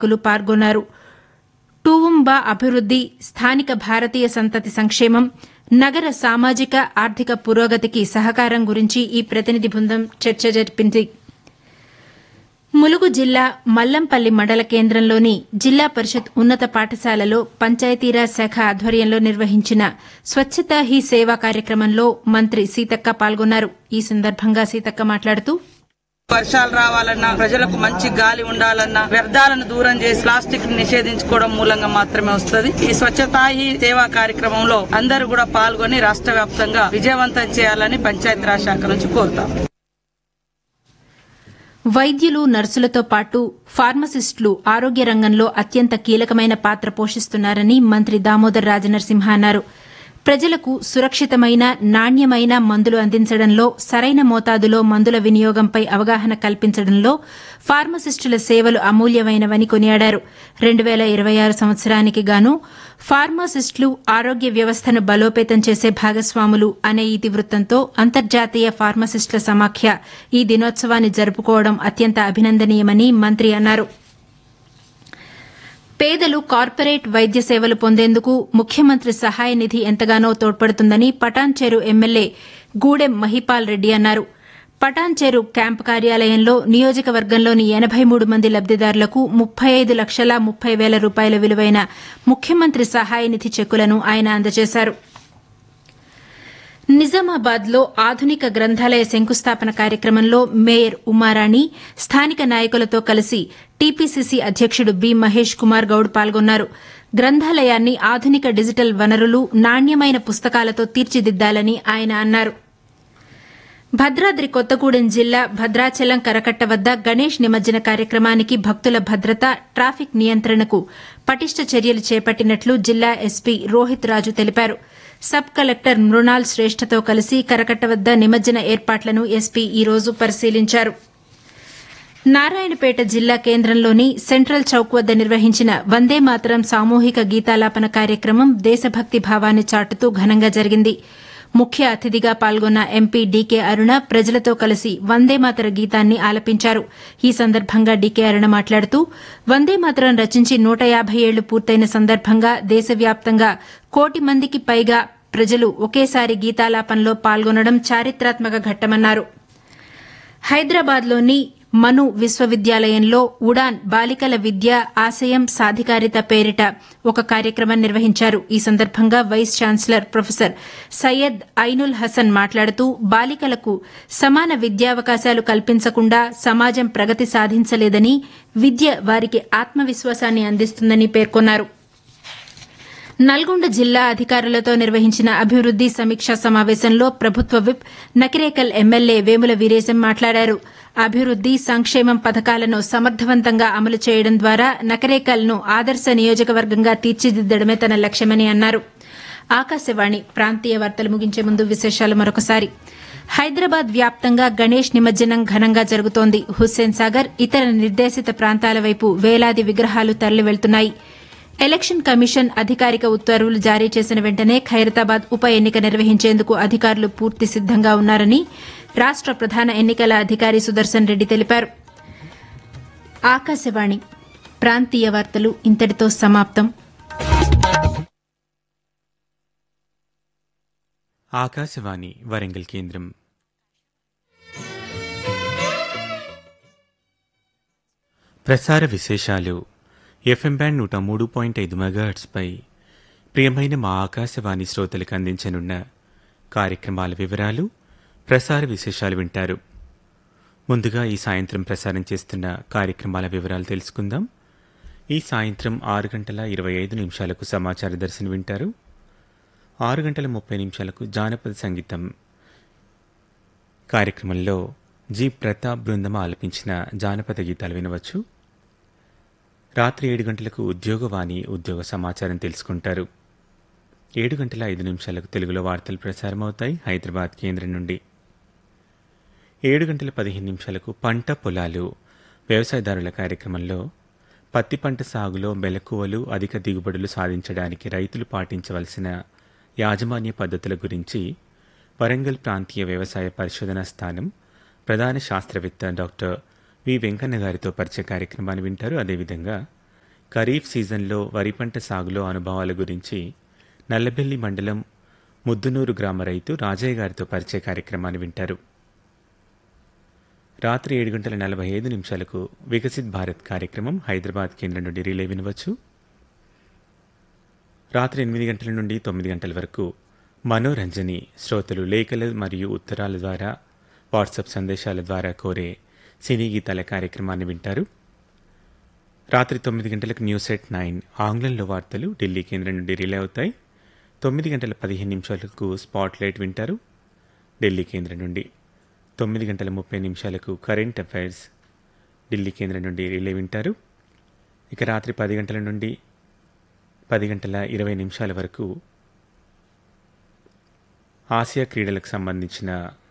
కులు పాల్గొన్నారు టూవుంబా అభివృద్ది స్థానిక భారతీయ సంతతి సంక్షేమం నగర సామాజిక ఆర్థిక పురోగతికి సహకారం గురించి ఈ ప్రతినిధి బృందం చర్చ జరిపింది ములుగు జిల్లా మల్లంపల్లి మండల కేంద్రంలోని జిల్లా పరిషత్ ఉన్నత పాఠశాలలో పంచాయతీరాజ్ శాఖ ఆధ్వర్యంలో నిర్వహించిన స్వచ్ఛతా హీ సేవా కార్యక్రమంలో మంత్రి సీతక్క పాల్గొన్నారు ఈ సందర్భంగా సీతక్క మాట్లాడుతూ వర్షాలు రావాలన్నా ప్రజలకు మంచి గాలి ఉండాలన్నా వ్యర్థాలను దూరం చేసి ప్లాస్టిక్ ని నిషేధించుకోవడం మూలంగా మాత్రమే వస్తుంది ఈ స్వచ్ఛతా హీ సేవా కార్యక్రమంలో అందరూ కూడా పాల్గొని రాష్ట్ర వ్యాప్తంగా విజయవంతం చేయాలని పంచాయతీరాజ్ శాఖ నుంచి కోరుతాం వైద్యులు నర్సులతో పాటు ఫార్మసిస్టులు ఆరోగ్య రంగంలో అత్యంత కీలకమైన పాత్ర పోషిస్తున్నారని మంత్రి దామోదర్ రాజనరసింహ అన్నారు ప్రజలకు సురక్షితమైన నాణ్యమైన మందులు అందించడంలో సరైన మోతాదులో మందుల వినియోగంపై అవగాహన కల్పించడంలో ఫార్మసిస్టుల సేవలు అమూల్యమైనవని కొనియాడారు రెండు వేల ఇరవై ఆరు సంవత్సరానికి గాను ఫార్మాసిస్టులు ఆరోగ్య వ్యవస్థను బలోపేతం చేసే భాగస్వాములు అనే ఇతివృత్తంతో అంతర్జాతీయ ఫార్మసిస్టుల సమాఖ్య ఈ దినోత్సవాన్ని జరుపుకోవడం అత్యంత అభినందనీయమని మంత్రి అన్నారు పేదలు కార్పొరేట్ వైద్య సేవలు పొందేందుకు ముఖ్యమంత్రి సహాయ నిధి ఎంతగానో తోడ్పడుతుందని పటాన్చేరు ఎమ్మెల్యే గూడెం మహిపాల్ రెడ్డి అన్నారు పటాన్చేరు క్యాంపు కార్యాలయంలో నియోజకవర్గంలోని ఎనబై మూడు మంది లబ్దిదారులకు ముప్పై ఐదు లక్షల ముప్పై వేల రూపాయల విలువైన ముఖ్యమంత్రి సహాయ నిధి చెక్కులను ఆయన అందజేశారు నిజామాబాద్ లో ఆధునిక గ్రంథాలయ శంకుస్థాపన కార్యక్రమంలో మేయర్ ఉమారాణి స్థానిక నాయకులతో కలిసి టీపీసీసీ అధ్యకుడు బి మహేష్ కుమార్ గౌడ్ పాల్గొన్నారు గ్రంథాలయాన్ని ఆధునిక డిజిటల్ వనరులు నాణ్యమైన పుస్తకాలతో తీర్చిదిద్దాలని ఆయన అన్నారు భద్రాద్రి కొత్తగూడెం జిల్లా భద్రాచలం కరకట్ట వద్ద గణేష్ నిమజ్జన కార్యక్రమానికి భక్తుల భద్రత ట్రాఫిక్ నియంత్రణకు పటిష్ట చర్యలు చేపట్టినట్లు జిల్లా ఎస్పీ రోహిత్ రాజు తెలిపారు సబ్ కలెక్టర్ మృణాల్ శ్రేష్ఠతో కలిసి కరకట్ట వద్ద నిమజ్జన ఏర్పాట్లను ఎస్పీ ఈ రోజు పరిశీలించారు నారాయణపేట జిల్లా కేంద్రంలోని సెంట్రల్ చౌక్ వద్ద నిర్వహించిన వందే మాతరం సామూహిక గీతాలాపన కార్యక్రమం దేశభక్తి భావాన్ని చాటుతూ ఘనంగా జరిగింది ముఖ్య అతిథిగా పాల్గొన్న ఎంపీ డీకే అరుణ ప్రజలతో కలిసి వందే మాతర గీతాన్ని ఆలపించారు ఈ సందర్భంగా డీకే అరుణ మాట్లాడుతూ వందే మాతరం రచించి నూట యాబై ఏళ్లు పూర్తయిన సందర్భంగా దేశవ్యాప్తంగా కోటి మందికి పైగా ప్రజలు ఒకేసారి గీతాలాపనలో పాల్గొనడం చారిత్రాత్మక ఘట్టమన్నారు హైదరాబాద్లోని మను విశ్వవిద్యాలయంలో ఉడాన్ బాలికల విద్య ఆశయం సాధికారిత పేరిట ఒక కార్యక్రమం నిర్వహించారు ఈ సందర్భంగా vice chancellor professor Syed Ainul Hasan మాట్లాడుతూ బాలికలకు సమాన విద్యావకాశాలు కల్పించకుండా సమాజం ప్రగతి సాధించలేదని విద్య వారికి ఆత్మవిశ్వాసాన్ని అందిస్తుందని పేర్కొన్నారు నల్గొండ జిల్లా అధికారులతో నిర్వహించిన అభివృద్ది సమీక్షా సమావేశంలో ప్రభుత్వ విప్ నకిరేకల్ ఎమ్మెల్యే వేముల వీరేశం మాట్లాడారు అభివృద్ది సంక్షేమం పథకాలను సమర్థవంతంగా అమలు చేయడం ద్వారా నకరేకల్ను ఆదర్శ నియోజకవర్గంగా తీర్చిదిద్దడమే తన లక్ష్యమని అన్నారు ఆకాశవాణి ప్రాంతీయ వార్తలు ముగించే ముందు విశేషాలు మరొకసారి హైదరాబాద్ వ్యాప్తంగా గణేష్ నిమజ్జనం ఘనంగా జరుగుతోంది హుస్సేన్ సాగర్ ఇతర నిర్దేశిత ప్రాంతాల వైపు వేలాది విగ్రహాలు తరలి వెళ్తున్నాయి ఎలక్షన్ కమిషన్ అధికారిక ఉత్తర్వులు జారీ చేసిన వెంటనే ఖైరతాబాద్ ఉప ఎన్నిక నిర్వహించేందుకు అధికారులు పూర్తి సిద్దంగా ఉన్నారని రాష్ట ప్రధాన ఎన్నికల అధికారి సుదర్శన్ రెడ్డి తెలిపారు ఆకాశవాణి ప్రాంతీయ వార్తలు ఇంతటితో సమాప్తం ఆకాశవాణి వరంగల్ కేంద్రం ప్రసార విశేషాలు ఎఫ్ఎం బ్యాండ్ నూట మూడు పాయింట్ ఐదు మెగాహర్ట్స్పై ప్రియమైన మా ఆకాశవాణి శ్రోతలకు అందించనున్న కార్యక్రమాల వివరాలు ప్రసార విశేషాలు వింటారు ముందుగా ఈ సాయంత్రం ప్రసారం చేస్తున్న కార్యక్రమాల వివరాలు తెలుసుకుందాం ఈ సాయంత్రం ఆరు గంటల ఇరవై ఐదు నిమిషాలకు సమాచార దర్శనం వింటారు ఆరు గంటల ముప్పై నిమిషాలకు జానపద సంగీతం కార్యక్రమంలో జి ప్రతాప్ బృందం ఆలపించిన జానపద గీతాలు వినవచ్చు రాత్రి ఏడు గంటలకు ఉద్యోగవాణి ఉద్యోగ సమాచారం తెలుసుకుంటారు ఏడు గంటల ఐదు నిమిషాలకు తెలుగులో వార్తలు ప్రసారమవుతాయి హైదరాబాద్ కేంద్రం నుండి ఏడు గంటల పదిహేను నిమిషాలకు పంట పొలాలు వ్యవసాయదారుల కార్యక్రమంలో పత్తి పంట సాగులో మెలకువలు అధిక దిగుబడులు సాధించడానికి రైతులు పాటించవలసిన యాజమాన్య పద్ధతుల గురించి వరంగల్ ప్రాంతీయ వ్యవసాయ పరిశోధనా స్థానం ప్రధాన శాస్త్రవేత్త డాక్టర్ వి వెంకన్న గారితో పరిచయ కార్యక్రమాన్ని వింటారు అదేవిధంగా ఖరీఫ్ సీజన్లో వరి పంట సాగులో అనుభవాల గురించి నల్లబెల్లి మండలం ముద్దునూరు గ్రామ రైతు రాజయ్య గారితో పరిచయ కార్యక్రమాన్ని వింటారు రాత్రి ఏడు గంటల నలభై ఐదు నిమిషాలకు వికసిత్ భారత్ కార్యక్రమం హైదరాబాద్ కేంద్రం నుండి రిలే వినవచ్చు రాత్రి ఎనిమిది గంటల నుండి తొమ్మిది గంటల వరకు మనోరంజని శ్రోతలు లేఖలు మరియు ఉత్తరాల ద్వారా వాట్సాప్ సందేశాల ద్వారా కోరే సినీ గీతాల కార్యక్రమాన్ని వింటారు రాత్రి తొమ్మిది గంటలకు న్యూస్ ఎట్ నైన్ ఆంగ్లంలో వార్తలు ఢిల్లీ కేంద్రం నుండి రిలే అవుతాయి తొమ్మిది గంటల పదిహేను నిమిషాలకు స్పాట్ లైట్ వింటారు ఢిల్లీ కేంద్రం నుండి తొమ్మిది గంటల ముప్పై నిమిషాలకు కరెంట్ అఫైర్స్ ఢిల్లీ కేంద్రం నుండి రిలే వింటారు ఇక రాత్రి పది గంటల నుండి పది గంటల ఇరవై నిమిషాల వరకు ఆసియా క్రీడలకు సంబంధించిన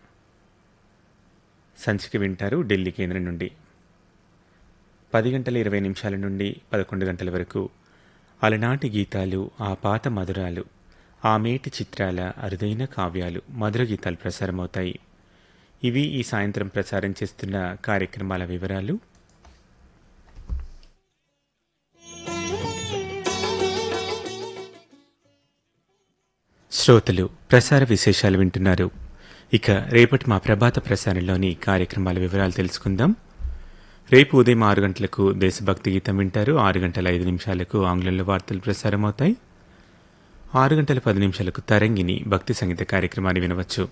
సంచిక వింటారు ఢిల్లీ కేంద్రం నుండి పది గంటల ఇరవై నిమిషాల నుండి పదకొండు గంటల వరకు అలనాటి గీతాలు ఆ పాత మధురాలు ఆ మేటి చిత్రాల అరుదైన కావ్యాలు మధుర గీతాలు ప్రసారమవుతాయి ఇవి ఈ సాయంత్రం ప్రసారం చేస్తున్న కార్యక్రమాల వివరాలు శ్రోతలు ప్రసార విశేషాలు వింటున్నారు ఇక రేపటి మా ప్రభాత ప్రసారంలోని కార్యక్రమాల వివరాలు తెలుసుకుందాం రేపు ఉదయం ఆరు గంటలకు దేశభక్తి గీతం వింటారు ఆరు గంటల ఐదు నిమిషాలకు ఆంగ్లంలో వార్తలు ప్రసారమవుతాయి ఆరు గంటల పది నిమిషాలకు తరంగిని భక్తి సంగీత కార్యక్రమాన్ని వినవచ్చు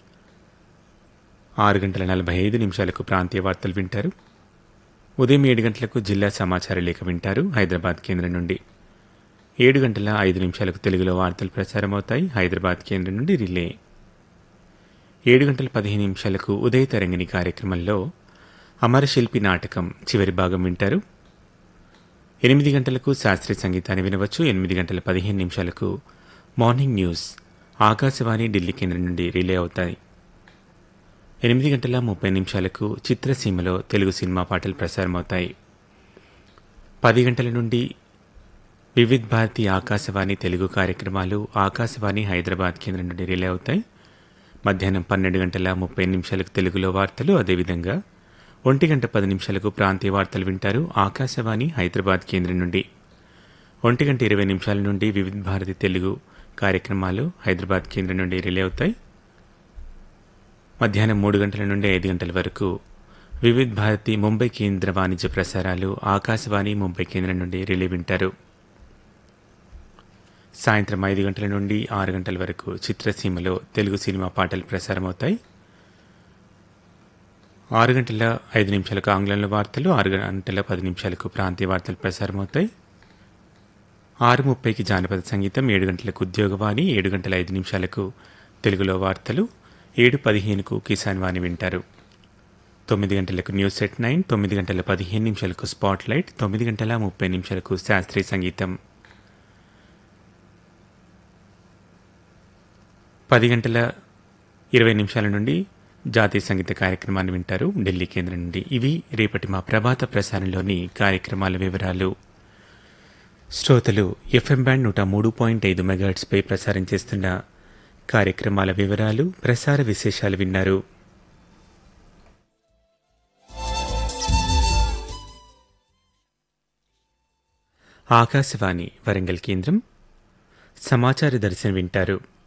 ఆరు గంటల నలభై ఐదు నిమిషాలకు ప్రాంతీయ వార్తలు వింటారు ఉదయం ఏడు గంటలకు జిల్లా సమాచార లేఖ వింటారు హైదరాబాద్ కేంద్రం నుండి ఏడు గంటల ఐదు నిమిషాలకు తెలుగులో వార్తలు ప్రసారమవుతాయి హైదరాబాద్ కేంద్రం నుండి రిలే ఏడు గంటల పదిహేను నిమిషాలకు ఉదయ తరంగిణి కార్యక్రమంలో అమరశిల్పి నాటకం చివరి భాగం వింటారు ఎనిమిది గంటలకు శాస్త్రీయ సంగీతాన్ని వినవచ్చు ఎనిమిది గంటల పదిహేను నిమిషాలకు మార్నింగ్ న్యూస్ ఆకాశవాణి ఢిల్లీ కేంద్రం నుండి రిలే అవుతాయి ఎనిమిది గంటల ముప్పై నిమిషాలకు చిత్రసీమలో తెలుగు సినిమా పాటలు ప్రసారమవుతాయి పది గంటల నుండి వివిధ్ భారతి ఆకాశవాణి తెలుగు కార్యక్రమాలు ఆకాశవాణి హైదరాబాద్ కేంద్రం నుండి రిలే అవుతాయి మధ్యాహ్నం పన్నెండు గంటల ముప్పై నిమిషాలకు తెలుగులో వార్తలు అదేవిధంగా ఒంటి గంట పది నిమిషాలకు ప్రాంతీయ వార్తలు వింటారు ఆకాశవాణి హైదరాబాద్ కేంద్రం నుండి ఒంటి గంట ఇరవై నిమిషాల నుండి వివిధ భారతి తెలుగు కార్యక్రమాలు హైదరాబాద్ కేంద్రం నుండి రిలే అవుతాయి మధ్యాహ్నం మూడు గంటల నుండి ఐదు గంటల వరకు వివిధ్ భారతి ముంబై కేంద్ర వాణిజ్య ప్రసారాలు ఆకాశవాణి ముంబై కేంద్రం నుండి రిలే వింటారు సాయంత్రం ఐదు గంటల నుండి ఆరు గంటల వరకు చిత్రసీమలో తెలుగు సినిమా పాటలు ప్రసారమవుతాయి ఆరు గంటల ఐదు నిమిషాలకు ఆంగ్లంలో వార్తలు ఆరు గంటల పది నిమిషాలకు ప్రాంతీయ వార్తలు ప్రసారమవుతాయి ఆరు ముప్పైకి జానపద సంగీతం ఏడు గంటలకు ఉద్యోగవాణి ఏడు గంటల ఐదు నిమిషాలకు తెలుగులో వార్తలు ఏడు పదిహేనుకు కిసాన్ వాణి వింటారు తొమ్మిది గంటలకు న్యూస్ సెట్ నైన్ తొమ్మిది గంటల పదిహేను నిమిషాలకు స్పాట్ లైట్ తొమ్మిది గంటల ముప్పై నిమిషాలకు శాస్త్రీయ సంగీతం పది గంటల ఇరవై నిమిషాల నుండి జాతీయ సంగీత కార్యక్రమాన్ని వింటారు ఢిల్లీ కేంద్రం నుండి ఇవి రేపటి మా ప్రభాత ప్రసారంలోని కార్యక్రమాల వివరాలు శ్రోతలు ఎఫ్ఎం బ్యాండ్ నూట మూడు పాయింట్ ఐదు మెగాట్స్పై ప్రసారం చేస్తున్న కార్యక్రమాల వివరాలు ప్రసార విశేషాలు విన్నారు ఆకాశవాణి వరంగల్ కేంద్రం సమాచార దర్శనం వింటారు